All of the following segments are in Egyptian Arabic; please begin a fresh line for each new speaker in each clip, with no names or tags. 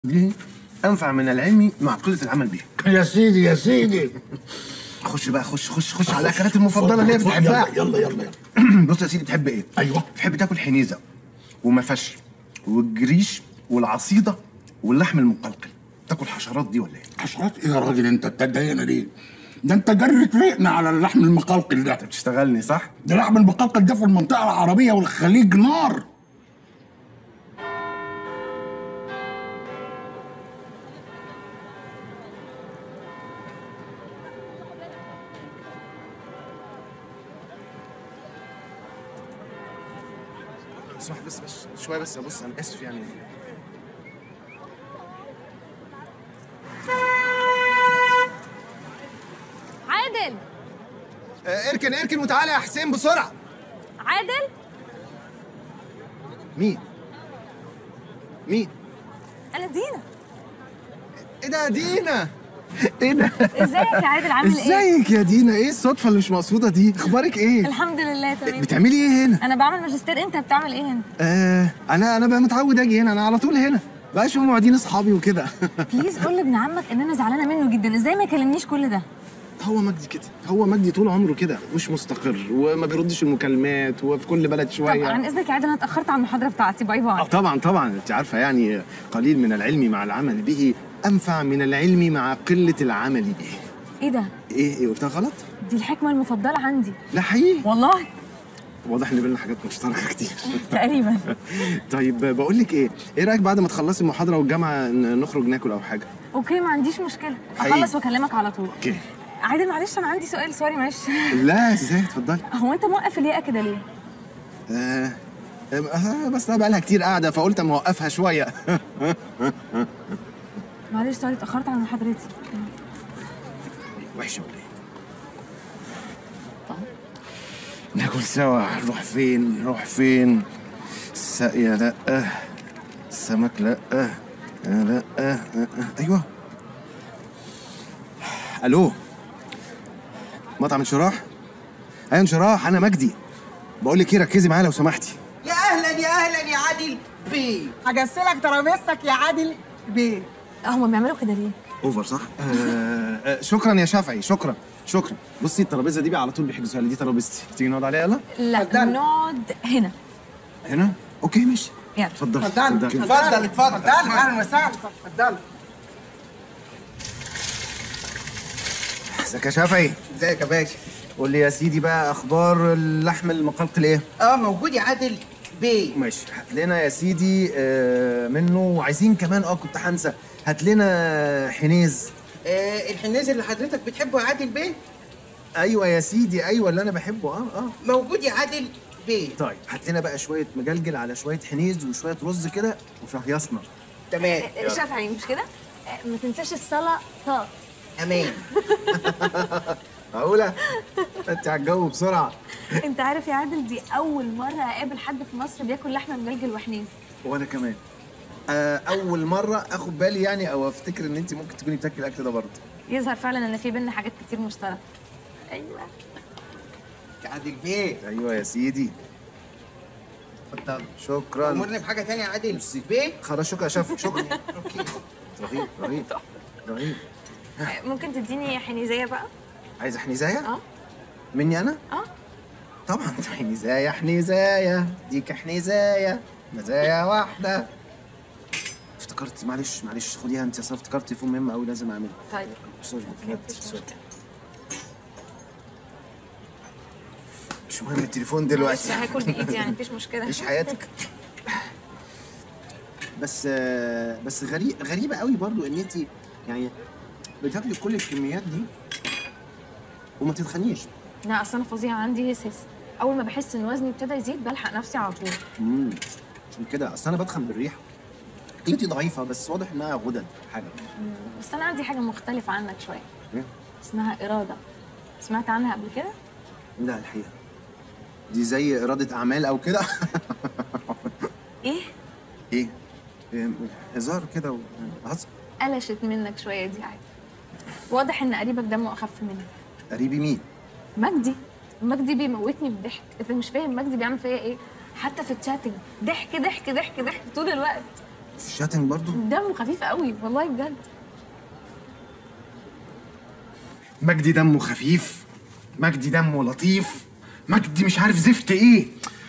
دي انفع من العلم مع قله العمل بيه
يا سيدي يا سيدي
خش بقى خش خش خش على الاكلات المفضله اللي هي بتحبها
يلا يلا يلا
بص يا سيدي بتحب ايه
ايوه
بتحب تاكل حنيزه ومفش والجريش والعصيده واللحم المقلقل تاكل حشرات دي ولا ايه
حشرات ايه يا راجل انت بتضايقنا ليه؟ ده انت جرت ريقنا على اللحم المقلقل ده
بتشتغلني صح
ده اللحم المقلقل ده في المنطقه العربيه والخليج نار
اسمح بس بس شويه بس بص انا اسف يعني
عادل
آه، اركن اركن وتعالى يا حسين بسرعه
عادل
مين مين
انا دينا
ايه ده يا دينا ايه ده
ازيك يا عادل عامل ايه
ازيك يا دينا ايه الصدفه اللي مش مقصوده دي اخبارك ايه
الحمد لله تمام
بتعملي ايه هنا
انا بعمل ماجستير انت بتعمل ايه هنا
آه انا انا بقى متعود اجي هنا انا على طول هنا بقى شوف موعدين اصحابي وكده
بليز قول لابن عمك ان انا زعلانه منه جدا ازاي ما يكلمنيش كل ده
هو مجدي كده هو مجدي طول عمره كده مش مستقر وما بيردش المكالمات وفي كل بلد
طب
شويه
عن اذنك يا عادل انا اتاخرت على المحاضره بتاعتي باي
آه
باي
طبعا طبعا انت عارفه يعني قليل من العلم مع العمل به انفع من العلم مع قله العمل به
ايه ده
ايه ايه قلتها غلط
دي الحكمه المفضله عندي
لا حقيقي
والله
واضح ان بينا حاجات مشتركه كتير
تقريبا
طيب بقول لك ايه ايه رايك بعد ما تخلصي المحاضره والجامعه ن- نخرج ناكل او حاجه
اوكي ما عنديش مشكله
حقيقي.
اخلص واكلمك على طول
اوكي
عادل معلش انا عندي سؤال سوري معلش
لا ازاي اتفضلي
هو انت موقف الياقه كده ليه
آه آه، بس انا بقالها كتير قاعده فقلت اما اوقفها شويه
معلش سوري اتاخرت على محاضرتي
وحشه ولا ايه؟ ناكل سوا نروح فين نروح فين الساقية لا السمك لا لا ايوه الو مطعم انشراح ايوه انشراح انا مجدي بقول لك ايه ركزي معايا لو سمحتي
يا اهلا يا اهلا يا عادل بيه
هجسلك ترابيزتك يا عادل بيه
هما بيعملوا كده ليه
اوفر صح؟ آه آه شكرا يا شافعي شكرا شكرا بصي الترابيزه دي بقى على طول بيحجزوها لي دي ترابيزتي تيجي نقعد عليها يلا
لا
اتفضلي.
نقعد هنا
هنا اوكي ماشي
يلا.
اتفضلي
اتفضل
اتفضلي.
اتفضل اتفضل اهلا وسهلا اتفضل
ازيك يا شافعي
ازيك يا باشا
قول لي يا سيدي بقى اخبار اللحم المقلقل ايه
اه موجود يا عادل بيه
ماشي هات لنا يا سيدي آه منه وعايزين كمان اه كنت هنسى هات لنا حنيز
آه الحناز اللي حضرتك بتحبه يا عادل بيه
ايوه يا سيدي ايوه اللي انا بحبه اه اه
موجود يا عادل بيه
طيب هات لنا بقى شويه مجلجل على شويه حنيز وشويه رز كده وشهيصنا
تمام
شافعي مش كده ما تنساش السلطات
امان
معقوله انت على الجو بسرعه
انت عارف يا عادل دي اول مره اقابل حد في مصر بياكل لحمه مجلجل وحنيز
وانا كمان آه اول مره اخد بالي يعني او افتكر ان انت ممكن تكوني بتاكلي الاكل ده برضه
يظهر فعلا ان في بينا حاجات كتير مشتركه ايوه
يا عادل بيه
ايوه يا سيدي
اتفضل
شكرا
امرني بحاجه تانية يا عادل بيه
خلاص شكرا يا شاف شكرا رهيب رهيب رهيب
ممكن تديني حنيزيه بقى
عايزه حنيزايه؟
اه
مني انا؟
اه
طبعا حنيزايه حنيزايه ديك حنيزايه مزايا واحده افتكرت معلش معلش خديها انت اصل افتكرت تليفون مهم قوي لازم اعمله
طيب
سوري
اوكي مفيش
سوري
مشكله
مش مهم التليفون دلوقتي
معلش هاكل بايدي يعني مفيش مشكله
عيش حياتك بس آه، بس غريب غريبه قوي برضو ان انت يعني بتاكلي كل الكميات دي وما تتخنيش
لا اصل انا فظيعه عندي هسس اول ما بحس ان وزني ابتدى يزيد بلحق نفسي على طول
امم عشان كده اصل انا بدخن بالريحه اكلتي ضعيفه بس واضح انها غدد حاجه
بس انا عندي حاجه مختلفه عنك شويه
إيه؟
اسمها اراده سمعت عنها قبل كده
لا الحقيقه دي زي اراده اعمال او كده
ايه
ايه إيه، هزار كده وهزر
قلشت منك شويه دي عادي واضح ان قريبك دمه اخف منك
قريبي مين
مجدي مجدي بيموتني بالضحك انت مش فاهم مجدي بيعمل فيا ايه حتى في الشاتنج ضحك ضحك ضحك ضحك طول الوقت
في الشاتنج برضو
دمه خفيف قوي والله بجد
مجدي دمه خفيف مجدي دمه لطيف مجدي مش عارف زفت ايه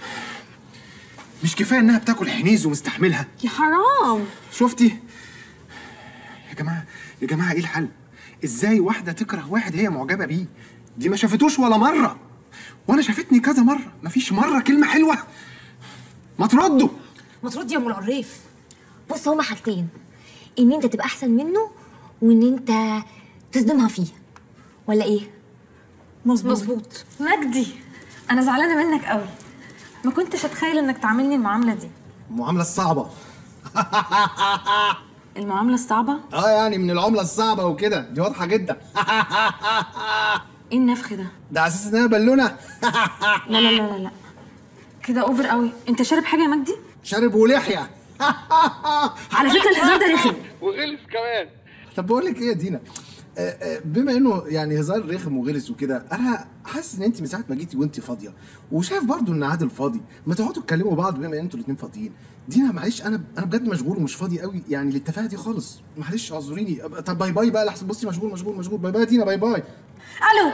مش كفايه انها بتاكل حنيز ومستحملها
يا حرام
شفتي يا جماعه يا جماعه ايه الحل ازاي واحده تكره واحد هي معجبه بيه دي ما شافتوش ولا مره وانا شافتني كذا مره مفيش مره كلمه حلوه ما تردوا
ما ترد يا ام القريف بص هما حاجتين ان انت تبقى احسن منه وان انت تصدمها فيه ولا ايه
مظبوط مظبوط مجدي انا زعلانه منك قوي ما كنتش اتخيل انك تعاملني المعامله دي
المعامله الصعبه
المعامله الصعبه
اه يعني من العمله الصعبه وكده دي واضحه جدا
ايه النفخ ده
ده على اساس انها بالونه
لا لا لا لا لا كده اوفر قوي انت شارب حاجه يا مجدي
شارب ولحيه
على فكره الهزار ده رخم
وغلس كمان طب بقول لك ايه يا دينا آه، آه، بما انه يعني هزار رخم وغلس وكده انا حاسس ان انت من ساعه ما جيتي وانت فاضيه وشايف برضو ان عادل فاضي ما تقعدوا تكلموا بعض بما ان انتوا الاثنين فاضيين دينا معلش انا انا بجد مشغول ومش فاضي قوي يعني للتفاهه دي خالص معلش اعذريني أب- طب باي باي بقى لحسن بصي مشغول مشغول مشغول باي باي يا دينا باي باي
الو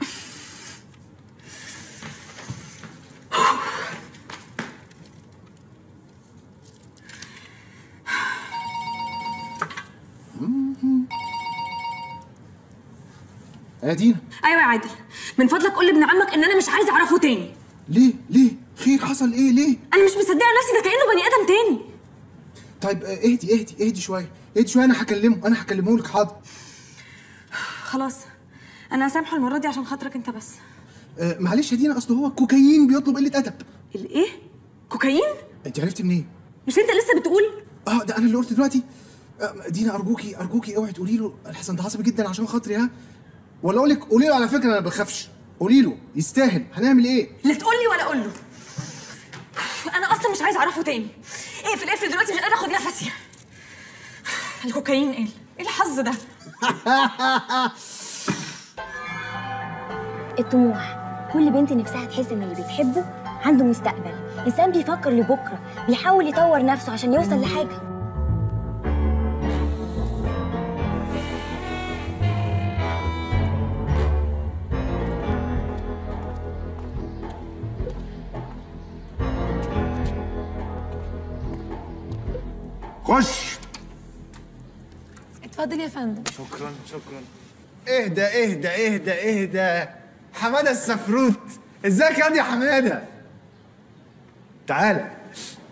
يا دينا
ايوه يا عادل من فضلك قول لابن عمك ان انا مش عايزه اعرفه تاني
ليه ليه خير حصل ايه ليه
انا مش مصدقه نفسي ده كانه بني ادم تاني
طيب آه، اهدي اهدي اهدي شويه اهدي شويه انا هكلمه انا هكلمه لك حاضر
خلاص انا هسامحه المره دي عشان خاطرك انت بس
آه، معلش يا دينا اصل هو كوكايين بيطلب قله ادب
الايه كوكايين
انت عرفتي منين
مش انت لسه بتقول
اه ده انا اللي قلت دلوقتي آه، دينا ارجوكي ارجوكي اوعي تقولي له الحسن ده عصبي جدا عشان خاطري ها ولا اقول لك قولي له على فكره انا ما بخافش قولي له يستاهل هنعمل ايه
لا تقول لي ولا اقول له انا اصلا مش عايزه اعرفه تاني اقفل اقفل دلوقتي مش قادره اخد نفسي الكوكايين ايه ايه الحظ ده
الطموح كل بنت نفسها تحس ان اللي بتحبه عنده مستقبل انسان بيفكر لبكره بيحاول يطور نفسه عشان يوصل لحاجه
خش
اتفضل يا فندم
شكرا شكرا اهدى اهدى اهدى اهدى حماده السفروت ازيك يا يا حماده تعالى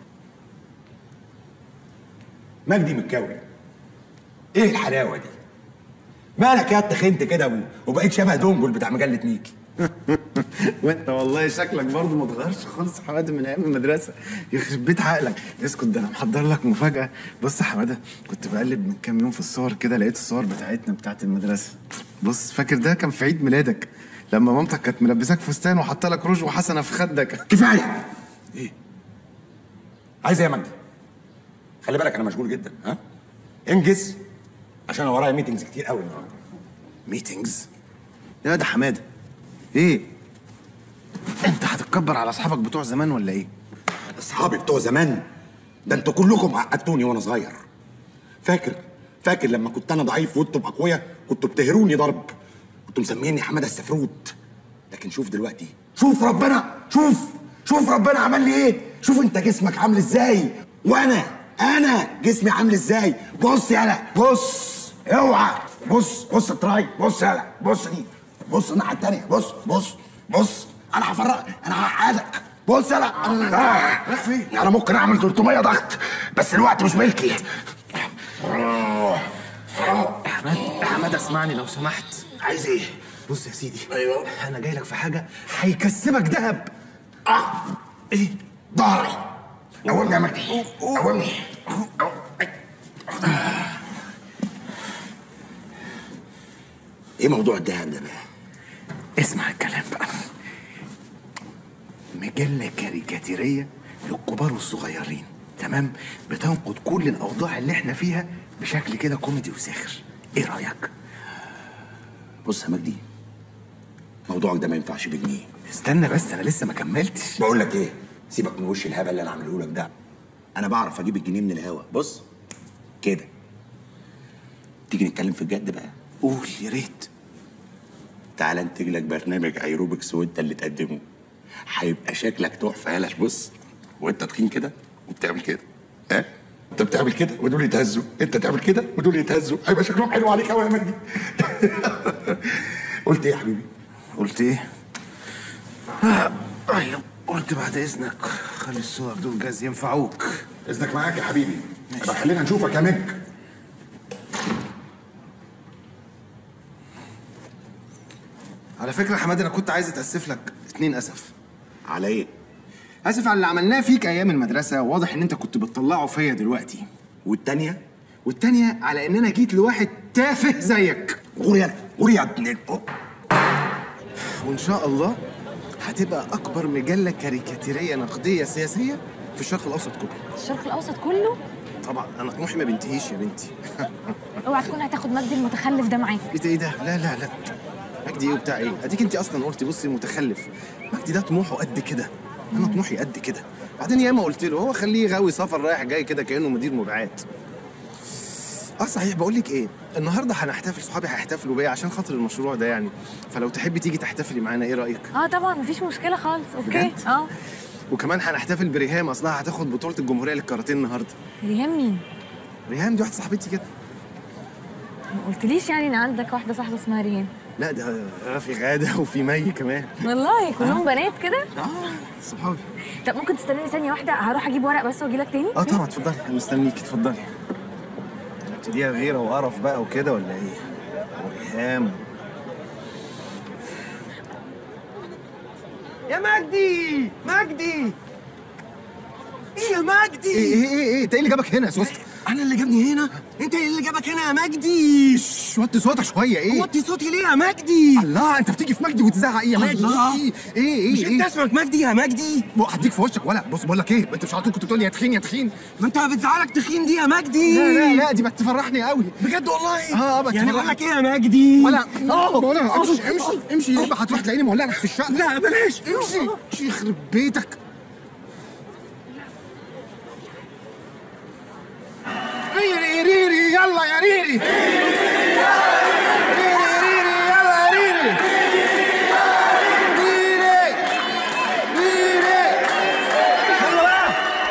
مجدي متكوي ايه الحلاوه دي مالك يا تخنت كده و- وبقيت شبه دونجل بتاع مجله ميكي
وانت والله شكلك برضه ما اتغيرش خالص يا حماده من ايام المدرسه يخرب بيت عقلك اسكت ده انا محضر لك مفاجاه بص يا حماده كنت بقلب من كام يوم في الصور كده لقيت الصور بتاعتنا بتاعت المدرسه بص فاكر ده كان في عيد ميلادك لما مامتك كانت ملبساك فستان وحاطه لك روج وحسنه في خدك
كفايه ايه عايز ايه يا مجدي خلي بالك انا مشغول جدا ها انجز عشان انا ورايا ميتنجز كتير قوي النهارده
ميتينجز يا ده حماده ايه انت هتتكبر على اصحابك بتوع زمان ولا ايه
اصحابي بتوع زمان ده انتوا كلكم عقدتوني وانا صغير فاكر فاكر لما كنت انا ضعيف وانتم اقوياء كنتوا بتهروني ضرب كنتوا مسميني حماده السفروت لكن شوف دلوقتي شوف ربنا شوف شوف ربنا عمل لي ايه شوف انت جسمك عامل ازاي وانا انا جسمي عامل ازاي بص يالا بص اوعى بص بص التراي بص يالا بص دي بص الناحيه التانيه بص بص بص انا هفرق انا هقعدك بص يالا انا رايح فين انا ممكن اعمل 300 ضغط بس الوقت مش ملكي
يا حماد يا حماد اسمعني لو سمحت
عايز ايه
بص يا سيدي
ايوه
انا جاي لك في حاجه هيكسبك دهب
اه
ايه
ظهري قومني يا مجدي قومني ايه موضوع الدهب ده بقى؟
اسمع الكلام بقى مجله كاريكاتيريه للكبار والصغيرين تمام بتنقد كل الاوضاع اللي احنا فيها بشكل كده كوميدي وساخر ايه رايك
بص يا مجدي موضوعك ده ما ينفعش بجنيه
استنى بس انا لسه ما كملتش
بقول لك ايه سيبك من وش الهبل اللي انا عامله لك ده انا بعرف اجيب الجنيه من الهوا بص كده تيجي نتكلم في الجد بقى
قول يا ريت
تعالى انتج لك برنامج ايروبكس وانت اللي تقدمه هيبقى شكلك تحفه يالا بص وانت تخين كده وبتعمل كده ها انت بتعمل كده ودول يتهزوا انت تعمل كده ودول يتهزوا هيبقى شكلهم حلو عليك قوي يا مجدي قلت ايه يا حبيبي
قلت ايه؟ آه، ايوه قلت بعد اذنك خلي الصور دول جاز ينفعوك
اذنك معاك يا حبيبي يبقى خلينا نشوفك يا مج
على فكره يا حماد انا كنت عايز اتاسف لك اتنين اسف
على ايه
اسف على اللي عملناه فيك ايام المدرسه واضح ان انت كنت بتطلعه فيا دلوقتي
والتانيه
والتانية على ان انا جيت لواحد تافه زيك
غور يالا غور يا ابن ال- أوه.
وان شاء الله هتبقى اكبر مجله كاريكاتيريه نقديه سياسيه في الشرق الاوسط كله
الشرق الاوسط كله
طبعا انا طموحي ما بينتهيش يا بنتي
اوعى تكون هتاخد مجدي المتخلف ده معاك
ايه ده ايه ده لا لا لا مجدي ايه وبتاع ايه اديك انت اصلا قلتي بصي متخلف مجدي ده طموحه قد كده انا طموحي قد كده بعدين ياما قلت له هو خليه غاوي سفر رايح جاي كده كانه مدير مبيعات اه صحيح بقول لك ايه النهارده هنحتفل صحابي هيحتفلوا بيا عشان خاطر المشروع ده يعني فلو تحبي تيجي تحتفلي معانا ايه رايك
اه طبعا مفيش مشكله خالص اوكي
بجد؟
اه
وكمان هنحتفل بريهام اصلها هتاخد بطوله الجمهوريه للكاراتيه النهارده
ريهام مين
ريهام دي واحده صاحبتي كده
ما قلتليش يعني ان عندك واحده صاحبه اسمها ريهام
لا ده في غاده وفي مي كمان
والله كلهم بنات كده
اه صحابي
طب ممكن تستناني ثانيه واحده هروح اجيب ورق بس واجي لك تاني
اه طبعا اتفضلي انا مستنيكي اتفضلي ابتديها غيره وقرف بقى وكده ولا ايه؟ وريهام
يا مجدي مجدي ايه يا مجدي
ايه ايه ايه ايه انت ايه اللي جابك هنا يا سوست؟
انا اللي جابني هنا انت اللي جابك هنا يا مجدي
شش، وطي صوتك شويه ايه؟
وطي صوتي ليه يا مجدي
الله انت بتيجي في مجدي وتزعق ايه يا مجدي؟
الله.
ايه ايه
مش
ايه
انت
ايه؟
اسمك مجدي يا مجدي
هديك في وشك ولا بص بقول لك ايه انت مش على طول كنت بتقول لي يا تخين يا تخين
ما انت بتزعلك تخين دي يا مجدي
لا لا لا دي بتفرحني قوي
بجد والله
اه بتفرحني
يعني اقول لك ايه يا مجدي
ولا ولا امشي امشي امشي يبقى هتروح تلاقيني مولع لك في الشقه
لا بلاش
امشي امشي يخرب بيتك ريري ريري يلا يا ريري ريري ريري يلا يا ريري ريري ريري يلا بقى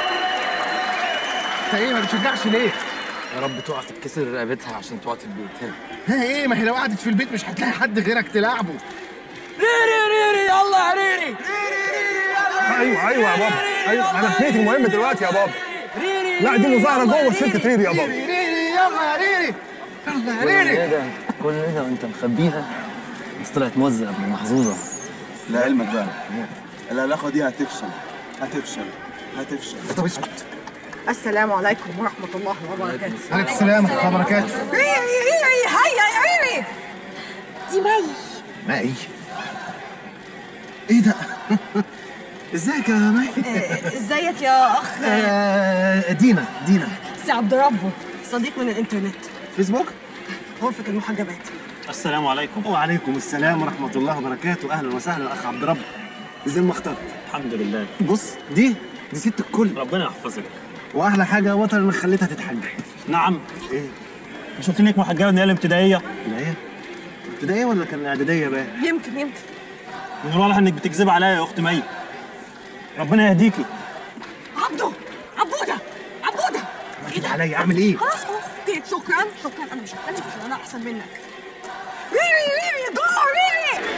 انت ايه ما بتشجعش ليه؟
يا رب تقع تتكسر رقبتها عشان تقعد في البيت ها
ها ايه ما هي لو قعدت في البيت مش هتلاقي حد غيرك تلعبه
ريري ريري يلا يا ريري
ايوه ايوه يا بابا ايوه انا في المهم دلوقتي يا بابا لا دي مظاهره جوه شركه ريري يا بابا
ريري ريري يلا يا ريري يلا يا ريري
ايه ده كل ده وانت مخبيها بس طلعت موزة ابن محظوظة
لعلمك بقى العلاقه دي هتفشل هتفشل هتفشل
طب اسكت
السلام عليكم ورحمه الله وبركاته
عليكم السلام ورحمه الله وبركاته
ريري ريري هيا يا ريري
دي مي
ما ايه ايه ده ازيك يا مي
ازيك يا اخ
آه، دينا دينا
سي عبد ربه صديق من الانترنت
فيسبوك
غرفه المحجبات
السلام عليكم
وعليكم السلام ورحمه الله وبركاته اهلا وسهلا اخ عبد رب زي ما اخترت
الحمد لله
بص دي دي ست الكل
ربنا يحفظك
واحلى حاجه وطن انك خليتها تتحجب
نعم
ايه
مش قلت لك محجبة من الابتدائية
ابتدائيه ابتدائيه ولا كان اعداديه بقى
يمكن يمكن
من الواضح انك بتكذب عليا يا اخت مي ربنا يهديكي
عبده عبوده عبوده
كده عليا اعمل ايه
خلاص خلاص اوكي شكرا شكرا انا مش هتكلم عشان انا احسن منك ريري ريري جو ريري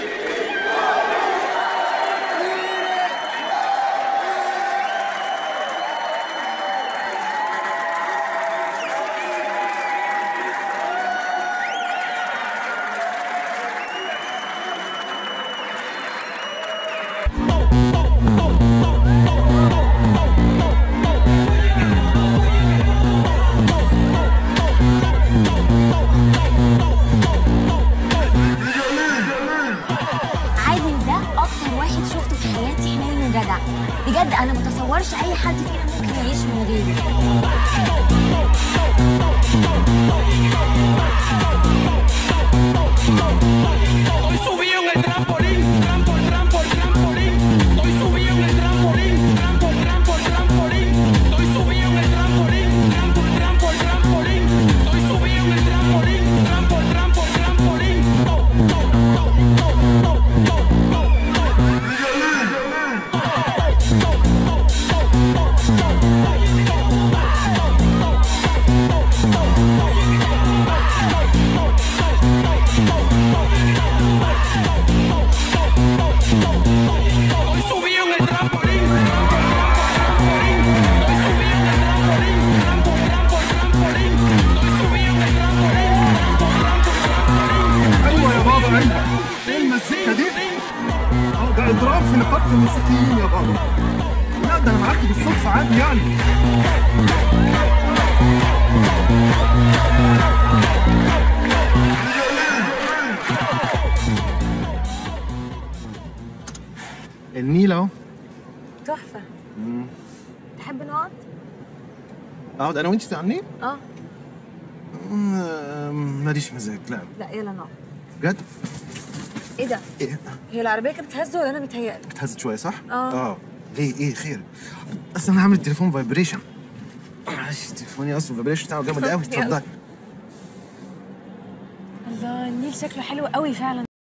عادل ده اكتر واحد شفته في حياتي حنين وجدع بجد انا متصورش اي حد فينا ممكن يعيش من غيره
Estoy subido en el trampolín, trampol, trampol, trampolín. Estoy subido en el trampolín, trampol, trampol, trampolín. Estoy subido en el trampolín, trampol, trampol, trampolín.
تحب نقعد
اقعد انا وانت تعنين
اه
ماليش مزاج لا
لا يلا نقعد
بجد
ايه ده
ايه
هي العربيه كانت بتهز ولا انا متهيألي
اتهزت شويه صح
آه.
اه ليه ايه خير اصل انا عامل التليفون فايبريشن معلش تليفوني اصلا الفايبريشن بتاعه جامد قوي
يلا.
اتفضل
الله النيل شكله حلو قوي فعلا